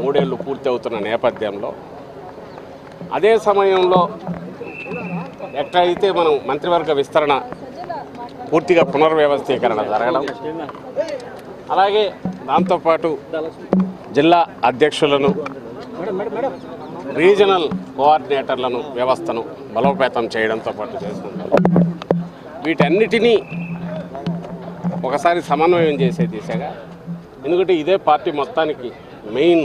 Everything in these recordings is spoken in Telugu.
మూడేళ్లు పూర్తి అవుతున్న నేపథ్యంలో అదే సమయంలో ఎక్కడైతే మనం మంత్రివర్గ విస్తరణ పూర్తిగా పునర్వ్యవస్థీకరణ జరగడం అలాగే దాంతోపాటు జిల్లా అధ్యక్షులను రీజనల్ కోఆర్డినేటర్లను వ్యవస్థను బలోపేతం చేయడంతో పాటు చేస్తున్నారు వీటన్నిటినీ ఒకసారి సమన్వయం చేసే దిశగా ఎందుకంటే ఇదే పార్టీ మొత్తానికి మెయిన్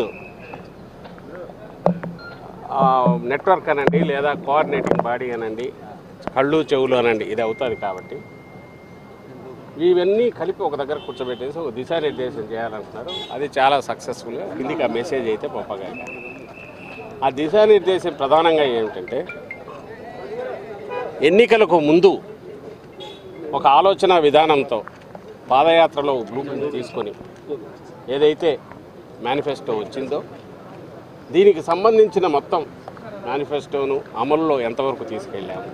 నెట్వర్క్ అనండి లేదా కోఆర్డినేటింగ్ బాడీ అనండి కళ్ళు చెవులు అనండి ఇది అవుతుంది కాబట్టి ఇవన్నీ కలిపి ఒక దగ్గర కూర్చోబెట్టేసి ఒక దిశానిర్దేశం చేయాలంటున్నారు అది చాలా సక్సెస్ఫుల్గా కిందికి ఆ మెసేజ్ అయితే పంపగలిగారు ఆ దిశానిర్దేశం ప్రధానంగా ఏమిటంటే ఎన్నికలకు ముందు ఒక ఆలోచన విధానంతో పాదయాత్రలో బ్లూ ప్రింట్ తీసుకొని ఏదైతే మేనిఫెస్టో వచ్చిందో దీనికి సంబంధించిన మొత్తం మేనిఫెస్టోను అమలులో ఎంతవరకు తీసుకెళ్ళాము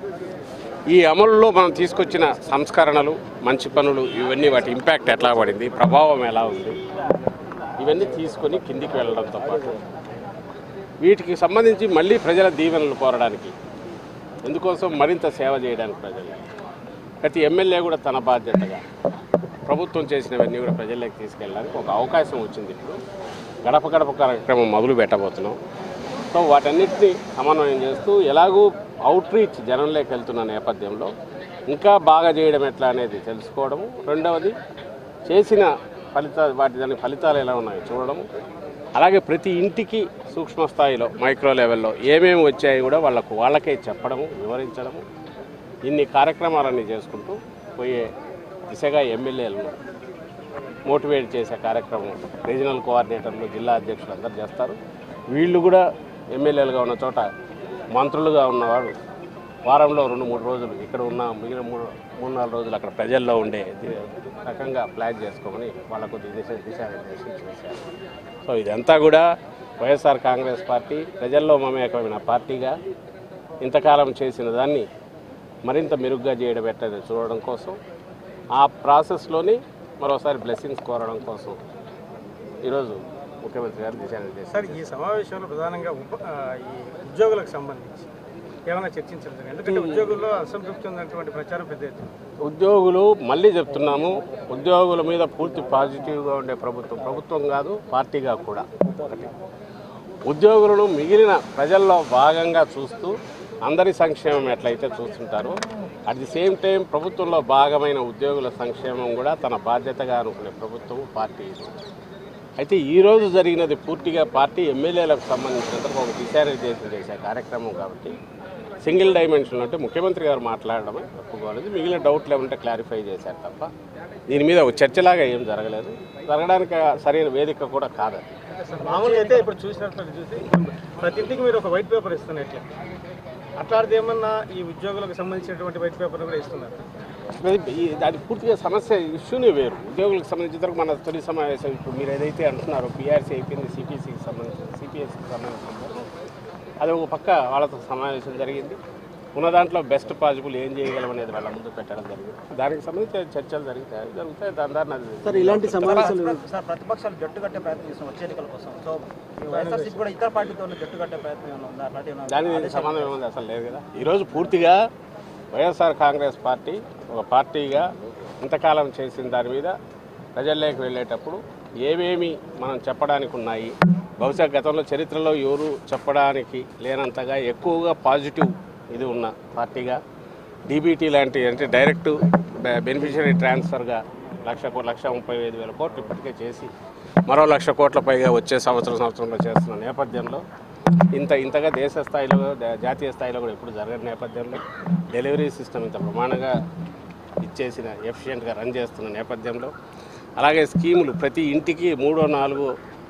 ఈ అమలులో మనం తీసుకొచ్చిన సంస్కరణలు మంచి పనులు ఇవన్నీ వాటి ఇంపాక్ట్ ఎట్లా పడింది ప్రభావం ఎలా ఉంది ఇవన్నీ తీసుకొని కిందికి వెళ్ళడంతో పాటు వీటికి సంబంధించి మళ్ళీ ప్రజల దీవెనలు కోరడానికి ఎందుకోసం మరింత సేవ చేయడానికి ప్రజలు ప్రతి ఎమ్మెల్యే కూడా తన బాధ్యతగా ప్రభుత్వం చేసినవన్నీ కూడా ప్రజల్లోకి తీసుకెళ్ళడానికి ఒక అవకాశం వచ్చింది ఇప్పుడు గడప గడప కార్యక్రమం మొదలు పెట్టబోతున్నాం సో వాటన్నిటిని సమన్వయం చేస్తూ ఎలాగూ అవుట్ రీచ్ జనంలోకి వెళ్తున్న నేపథ్యంలో ఇంకా బాగా చేయడం ఎట్లా అనేది తెలుసుకోవడము రెండవది చేసిన ఫలితాలు వాటి దాని ఫలితాలు ఎలా ఉన్నాయో చూడడము అలాగే ప్రతి ఇంటికి సూక్ష్మ స్థాయిలో మైక్రో లెవెల్లో ఏమేమి వచ్చాయి కూడా వాళ్ళకు వాళ్ళకే చెప్పడము వివరించడము ఇన్ని కార్యక్రమాలన్నీ చేసుకుంటూ పోయే దిశగా ఎమ్మెల్యేలను మోటివేట్ చేసే కార్యక్రమం రీజనల్ కోఆర్డినేటర్లు జిల్లా అధ్యక్షులు అందరూ చేస్తారు వీళ్ళు కూడా ఎమ్మెల్యేలుగా ఉన్న చోట మంత్రులుగా ఉన్నవాడు వారంలో రెండు మూడు రోజులు ఇక్కడ ఉన్న మిగిలిన మూడు మూడు నాలుగు రోజులు అక్కడ ప్రజల్లో ఉండే ది- రకంగా ప్లాన్ చేసుకోమని వాళ్ళకు దిశ దిశానిర్దేశం చేశారు సో ఇదంతా కూడా వైఎస్ఆర్ కాంగ్రెస్ పార్టీ ప్రజల్లో మమేకమైన పార్టీగా ఇంతకాలం చేసిన దాన్ని మరింత మెరుగ్గా చేయడం ఎట్లయితే చూడడం కోసం ఆ ప్రాసెస్లోని మరోసారి బ్లెస్సింగ్స్ కోరడం కోసం ఈరోజు ముఖ్యమంత్రి గారు దిశానిర్దేశం సార్ ఈ సమావేశంలో ప్రధానంగా ఉప ఆ, ఈ ఉద్యోగులకు సంబంధించి ఏమైనా చర్చించడం జరిగింది ఎందుకంటే ఉద్యోగుల్లో అసంతృప్తి ఉన్నటువంటి ప్రచారం పెద్ద ఎత్తున ఉద్యోగులు మళ్ళీ చెప్తున్నాము ఉద్యోగుల మీద పూర్తి పాజిటివ్గా ఉండే ప్రభుత్వం ప్రభుత్వం కాదు పార్టీగా కూడా ఒకటి ఉద్యోగులను మిగిలిన ప్రజల్లో భాగంగా చూస్తూ అందరి సంక్షేమం ఎట్లయితే చూస్తుంటారో అట్ ది సేమ్ టైం ప్రభుత్వంలో భాగమైన ఉద్యోగుల సంక్షేమం కూడా తన బాధ్యతగా అనుకునే ప్రభుత్వం పార్టీ ఇది. అయితే ఈరోజు జరిగినది పూర్తిగా పార్టీ ఎమ్మెల్యేలకు సంబంధించినంత ఒక దిశానిర్దేశం చేసే కార్యక్రమం కాబట్టి సింగిల్ డైమెన్షన్ అంటే ముఖ్యమంత్రి గారు మాట్లాడడమే ఒప్పుకోలేదు మిగిలిన డౌట్లు ఏమంటే క్లారిఫై చేశారు తప్ప దీని మీద ఒక చర్చలాగా ఏం జరగలేదు జరగడానికి సరైన వేదిక కూడా కాదు అది మామూలుగా అయితే ఇప్పుడు చూసినట్టు చూసి ప్రతి ఇంటికి మీరు ఒక వైట్ పేపర్ ఇస్తున్నట్లే అట్లాంటిది ఏమన్నా ఈ ఉద్యోగులకు సంబంధించినటువంటి వైట్ పేపర్ కూడా ఇస్తున్నారు అది ఈ- అది పూర్తిగా సమస్య ఇష్యూనే వేరు ఉద్యోగులకు సంబంధించిన వరకు మన తొలి సమావేశం ఇప్పుడు మీరు ఏదైతే అంటున్నారో పీఆర్సీ అయిపోయింది సిపిఎస్సికి సంబంధించి సిపిఎస్సికి సంబంధించిన అది ఒక పక్క వాళ్ళతో సమావేశం జరిగింది ఉన్న దాంట్లో బెస్ట్ పాసిబుల్ ఏం చేయగలం అనేది వాళ్ళ ముందు పెట్టడం జరిగింది దానికి సంబంధించిన చర్చలు జరుగుతాయి జరుగుతాయి దాని దాన్ని అది సార్ ఇలాంటి సమావేశాలు సార్ ప్రతిపక్షాలు జట్టు కట్టే ప్రయత్నం చేస్తున్నాం వచ్చే ఎన్నికల కోసం సో ఈ వైఎస్ఆర్సీపీ కూడా ఇతర పార్టీతో జట్టు కట్టే ప్రయత్నం ఏమైనా ఉందా అట్లాంటి ఏమైనా దాని దీనికి సంబంధం ఏముంది అసలు లేదు కదా ఈరోజు పూర్తిగా వైఎస్ఆర్ కాంగ్రెస్ పార్టీ ఒక పార్టీగా ఇంతకాలం చేసిన దాని మీద ప్రజల్లోకి వెళ్ళేటప్పుడు ఏమేమి మనం చెప్పడానికి ఉన్నాయి బహుశా గతంలో చరిత్రలో ఎవరు చెప్పడానికి లేనంతగా ఎక్కువగా పాజిటివ్ ఇది ఉన్న పార్టీగా డీబీటీ లాంటి అంటే డైరెక్ట్ బెనిఫిషియరీ ట్రాన్స్ఫర్గా లక్ష కో- లక్ష ముప్పై ఐదు వేల కోట్లు ఇప్పటికే చేసి మరో లక్ష కోట్ల పైగా వచ్చే సంవత్సరం సంవత్సరంలో చేస్తున్న నేపథ్యంలో ఇంత ఇంతగా దేశ స్థాయిలో దా- జాతీయ స్థాయిలో కూడా ఎప్పుడు జరగని నేపథ్యంలో డెలివరీ సిస్టమ్ ఇంత ప్రమాణంగా ఇచ్చేసిన ఎఫిషియెంట్గా రన్ చేస్తున్న నేపథ్యంలో అలాగే స్కీములు ప్రతి ఇంటికి మూడో నాలుగో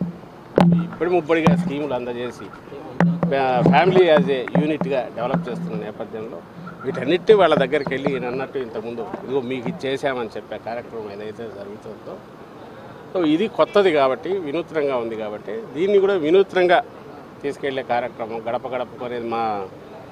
ఇప్పటి ముప్పటిగా స్కీములు అందజేసి ఫ్యా- ఫ్యామిలీ యాజ్ ఏ యూనిట్గా డెవలప్ చేస్తున్న నేపథ్యంలో వీటన్నిటి వాళ్ళ దగ్గరికి వెళ్ళి ఈయన అన్నట్టు ఇంతకుముందు ఇదిగో మీకు ఇది చేశామని చెప్పే కార్యక్రమం ఏదైతే జరుగుతుందో సో ఇది కొత్తది కాబట్టి వినూత్నంగా ఉంది కాబట్టి దీన్ని కూడా వినూత్నంగా తీసుకెళ్లే కార్యక్రమం గడప గడపకు అనేది మా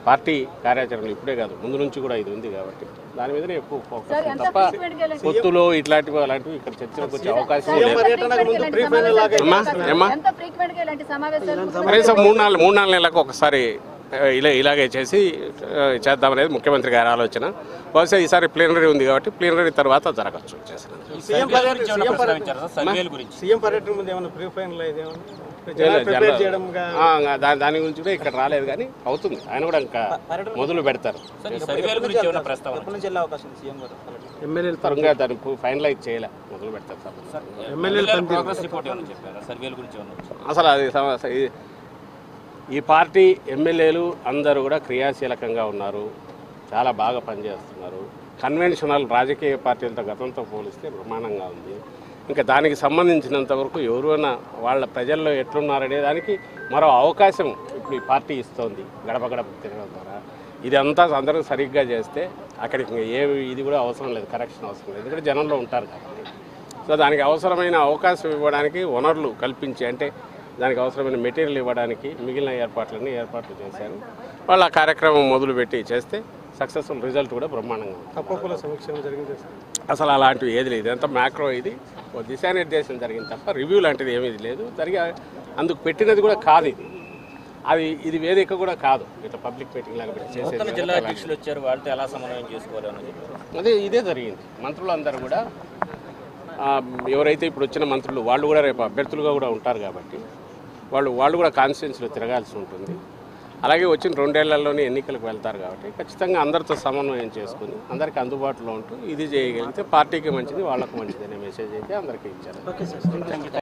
పార్టీ కార్యాచరణ ఇప్పుడే కాదు ముందు నుంచి కూడా ఇది ఉంది కాబట్టి దాని మీదనే ఎక్కువ ఫోకస్ సార్, ఎంత తప్ప frequent గా వెళ్ళండి? పొత్తులో ఇట్లాంటివి అలాంటివి ఇక్కడ చర్చలకు వచ్చే అవకాశం సీఎం లేదు పర్యటనకు ముందు ప్రీ ఫైనల్ లాగా అమ్మా ఏమ్మా ఎంత ఫ్రీక్వెంట్ గా ఇలాంటి సమావేశాలు కనీసం మూడు నాలుగు మూడు నాలుగు నెలలకు ఒకసారి ఆ, ఇలా ఇలాగే చేసి ఆ, చేద్దామనేది ముఖ్యమంత్రి గారి ఆలోచన బహుశా ఈసారి ప్లీనరీ ఉంది కాబట్టి ప్లీనరీ తర్వాత జరగచ్చు చేసిన సీఎం పర్యటన సీఎం పర్యటన సీఎం పర్యటన ముందు ఏమైనా ప్రీ ఫైనల్ అయితే ఏమైనా ప్రిపేర్ చేయడం గా- దాని దాని గురించి కూడా ఇక్కడ రాలేదు కానీ అవుతుంది ఆయన కూడా ఇంకా మొదలు పెడతారు ఎప్పటి నుంచి వెళ్ళే అవకాశం ఉంది సీఎం గారు ఎమ్మెల్యేలు ఇంకా దాన్ని ఫైనలైజ్ చేయలే మొదలు పెడతారు సార్ ఎమ్మెల్యేలు పనితీరు అసలు అది సమ- ఈ- ఈ పార్టీ ఎమ్మెల్యేలు అందరూ కూడా క్రియాశీలకంగా ఉన్నారు చాలా బాగా పనిచేస్తున్నారు కన్వెన్షనల్ రాజకీయ పార్టీలతో గతంతో పోలిస్తే బ్రహ్మాండంగా ఉంది ఇంకా దానికి సంబంధించినంత వరకు ఎవరైనా వాళ్ళ ప్రజల్లో ఎట్లున్నారనే దానికి మరో అవకాశం ఇప్పుడు ఈ పార్టీ ఇస్తోంది గడప గడప తిరగడం ద్వారా ఇదంతా అందరూ సరిగ్గా చేస్తే అక్కడికి ఇంకా ఏ ఇది కూడా అవసరం లేదు కరెక్షన్ అవసరం లేదు ఎందుకంటే జనంలో ఉంటారు కాబట్టి సో దానికి అవసరమైన అవకాశం ఇవ్వడానికి వనరులు కల్పించి అంటే దానికి అవసరమైన మెటీరియల్ ఇవ్వడానికి మిగిలిన ఏర్పాట్లన్నీ ఏర్పాట్లు చేశారు వాళ్ళు ఆ కార్యక్రమం మొదలుపెట్టి చేస్తే సక్సెస్ఫుల్ రిజల్ట్ కూడా బ్రహ్మాండంగా ఉంది తప్పకుల సమీక్ష జరిగింది సార్. అసలు అలాంటివి ఏది లేదు ఇదంతా మ్యాక్రో ఇది ఓ దిశానిర్దేశం జరిగింది తప్ప రివ్యూ లాంటిది ఏమీ లేదు జరిగే అందుకు పెట్టినది కూడా కాదు ఇది అది ఇది వేదిక కూడా కాదు ఇట్లా పబ్లిక్ మీటింగ్ లాగా పెట్టి చేసేది జిల్లా అలాంటిది. అధ్యక్షులు వచ్చారు వాళ్ళతో ఎలా సమన్వయం చేసుకోవాలి అన్నది అదే ఇదే జరిగింది మంత్రులు అందరూ కూడా ఆ, ఎవరైతే ఇప్పుడు వచ్చిన మంత్రులు వాళ్ళు కూడా రేపు అభ్యర్థులుగా కూడా ఉంటారు కాబట్టి వాళ్ళు వాళ్ళు కూడా కాన్స్టిట్యున్సీలో తిరగాల్సి ఉంటుంది అలాగే వచ్చిన రెండేళ్లలోనే ఎన్నికలకు వెళ్తారు కాబట్టి ఖచ్చితంగా అందరితో సమన్వయం చేసుకుని అందరికీ అందుబాటులో ఉంటూ ఇది చేయగలిగితే పార్టీకి మంచిది వాళ్ళకు మంచిది అనే మెసేజ్ అయితే అందరికీ ఇచ్చారు